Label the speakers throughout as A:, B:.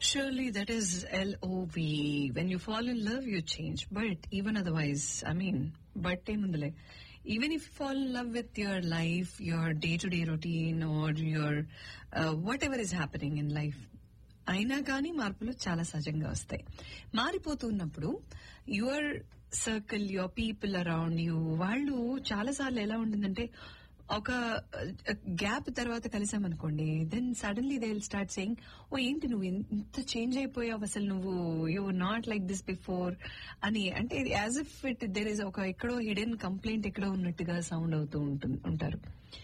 A: Surely that is L-O-V. When you fall in love, you change. But even otherwise, I mean, but ఏముందిలే even if you fall in love with your life, your day-to-day routine or your uh, whatever is happening in life, అయినా కానీ మార్పులు చాలా సహజంగా వస్తాయి మారిపోతున్నప్పుడు your circle your people around you వాళ్ళు చాలా సార్లు ఎలా ఉంటుందంటే ఒక గ్యాప్ తర్వాత కలిసామనుకోండి then suddenly they will start saying ఓ ఏంటి నువ్వు ఇంత చేంజ్ అయిపోయావు అసలు నువ్వు you not like this before అని అంటే as if it there is ఒక ఎక్కడో హిడెన్ కంప్లైంట్ ఎక్కడో ఉన్నట్టుగా సౌండ్ అవుతూ ఉంటుంది ఉంటారు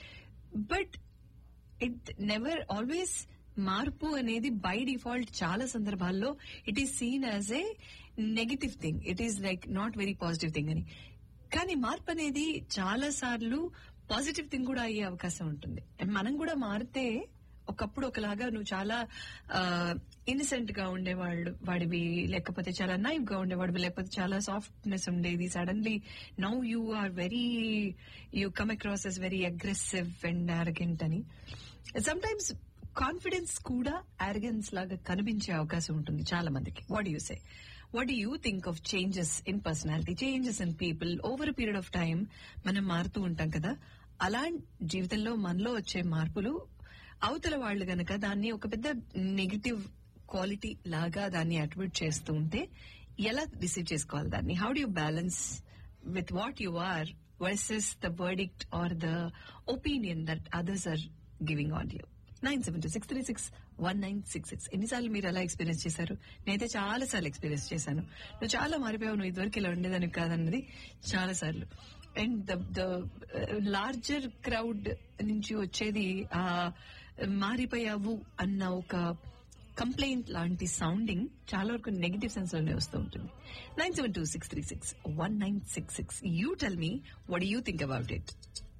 A: బట్ ఇట్ నెవర్ ఆల్వేస్ మార్పు అనేది బై డిఫాల్ట్ చాలా సందర్భాల్లో it is seen as a negative thing it is like not very positive thing అని కానీ మార్పు అనేది చాలా సార్లు పాజిటివ్ థింగ్ కూడా అయ్యే అవకాశం ఉంటుంది మనం కూడా మారితే ఒకప్పుడు ఒకలాగా నువ్వు చాలా ఇన్నసెంట్ గా ఉండేవాళ్ళు వాడివి లేకపోతే చాలా నైవ్ గా ఉండేవాడివి లేకపోతే చాలా సాఫ్ట్నెస్ ఉండేది suddenly now you are very you come across as very aggressive and arrogant అని సమ్టైమ్స్ కాన్ఫిడెన్స్ కూడా ఆరగెన్స్ లాగా కనిపించే అవకాశం ఉంటుంది చాలా మందికి what you say what you think of changes in personality changes in people over period of time మనం మారుతూ ఉంటాం కదా అలా జీవితంలో మనలో వచ్చే మార్పులు అవతల వాళ్ళు గనక దాన్ని ఒక పెద్ద నెగిటివ్ క్వాలిటీ లాగా దాన్ని అట్రిబ్యూట్ చేస్తూ ఉంటే ఎలా రిసీవ్ చేసుకోవాలి దాన్ని how do you balance with what you are versus the verdict or the opinion that others are giving on you nine seven two six three six one nine six six ఎన్నిసార్లు మీరు అలా experience చేశారు నేనైతే చాలా సార్లు experience చేశాను నువ్వు చాలా మారిపోయావు నువ్వు ఇదివరకు ఇలా ఉండేదాన్ని కాదన్నది చాలా సార్లు and the the larger crowd నుంచి వచ్చేది ఆ మారిపోయావు అన్న ఒక కంప్లైంట్ లాంటి సౌండింగ్ చాలా వరకు నెగిటివ్ సెన్స్ లోనే వస్తూ ఉంటుంది nine seven two six three six one nine six six you tell me what you think about it